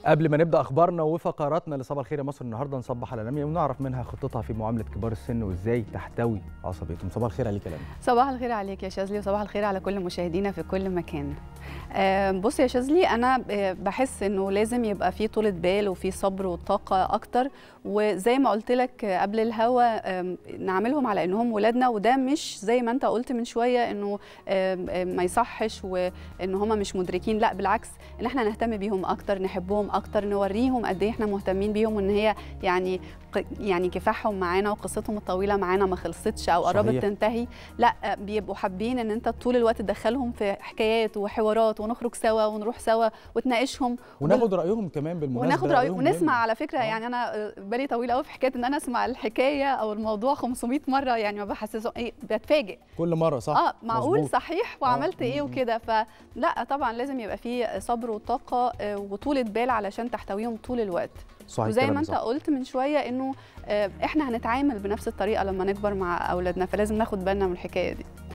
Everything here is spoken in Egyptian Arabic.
قبل ما نبدا اخبارنا وفقراتنا لصباح الخير يا مصر النهارده نصبح على لميا ونعرف منها خطتها في معامله كبار السن وازاي تحتوي عصبيتهم صباح الخير عليك يا لميا صباح الخير عليك يا شاذلي وصباح الخير على كل مشاهدينا في كل مكان آه، بص يا شاذلي انا آه، بحس انه لازم يبقى في طولة بال وفي صبر وطاقه اكتر وزي ما قلت لك آه، قبل الهوا آم، نعملهم على انهم ولادنا وده مش زي ما انت قلت من شويه انه آم، آم، ما يصحش وان هم مش مدركين لا بالعكس ان احنا نهتم بيهم اكتر نحبهم اكتر نوريهم قد ايه احنا مهتمين بيهم وان هي يعني ق- يعني كفاحهم معانا وقصتهم الطويله معانا ما خلصتش او قربت صحيح. تنتهي لا بيبقوا حابين ان انت طول الوقت تدخلهم في حكايات وحوارات ونخرج سوا ونروح سوا وتناقشهم وناخد رايهم كمان بالمناسبه وناخد رايهم مهم. ونسمع على فكره آه. يعني انا بالي طويل قوي في حكايه ان انا اسمع الحكايه او الموضوع 500 مره يعني ما بحسسه ايه بتفاجئ كل مره صح اه معقول مظبوط. صحيح وعملت آه. ايه م- م. وكده فلا طبعا لازم يبقى فيه صبر وطاقه آه، وطولة بال علشان تحتويهم طول الوقت صحيح وزي ما كلامك انت صح. قلت من شويه انه آه، احنا هنتعامل بنفس الطريقه لما نكبر مع اولادنا فلازم ناخد بالنا من الحكايه دي